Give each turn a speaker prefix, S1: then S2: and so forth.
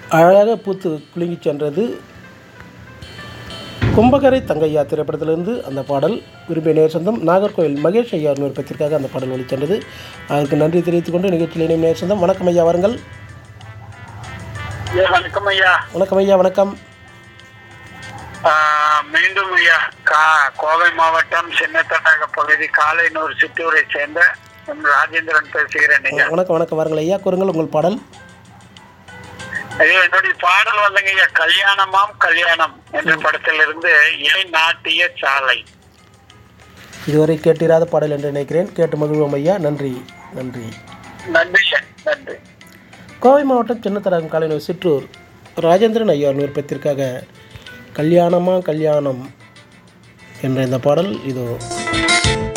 S1: அழகாக பூத்து குலுங்கிச் சென்றது கும்பகரை தங்கையா திரைப்படத்திலிருந்து அந்த பாடல் விரும்பிய நேர் சொந்தம் நாகர்கோவில் மகேஷ் ஐயா விருப்பத்திற்காக அந்த பாடல் ஒளிச்சென்றது அதற்கு நன்றி தெரிவித்துக் கொண்டு நிகழ்ச்சியில் இணையும் நேர் சொந்தம் வணக்கம் ஐயா வாருங்கள்
S2: ஐயா, வணக்கம் ஐயா
S1: வணக்கம் ஐயா வணக்கம்
S2: ஆ, மீண்டும் ஐயா கா கோவை மாவட்டம் சின்னத்தடாக பகுதி காலைனூர் சித்தூரை சேர்ந்த எம் ராஜேந்திரன் பேசுகிறேன் ஐயா
S1: வணக்கம் வணக்கம் வாருங்கள் ஐயா கூறுங்கள் உங்கள் பாடல்
S2: ஐயா என்னுடைய பாடல் வந்தங்க ஐயா கல்யாணமாம் கல்யாணம் என்ற படத்திலிருந்து இலை நாட்டிய சாலை
S1: இதுவரை கேட்டிராத பாடல் என்று நினைக்கிறேன் கேட்டு மகிழ்வோம் ஐயா நன்றி நன்றி
S2: நன்றி ஐயா, நன்றி
S1: கோவை மாவட்டம் சின்னத்தடாகம் காலையில் சிற்றூர் ராஜேந்திரன் ஐயா விருப்பத்திற்காக கல்யாணமா கல்யாணம் என்ற இந்த பாடல் இதோ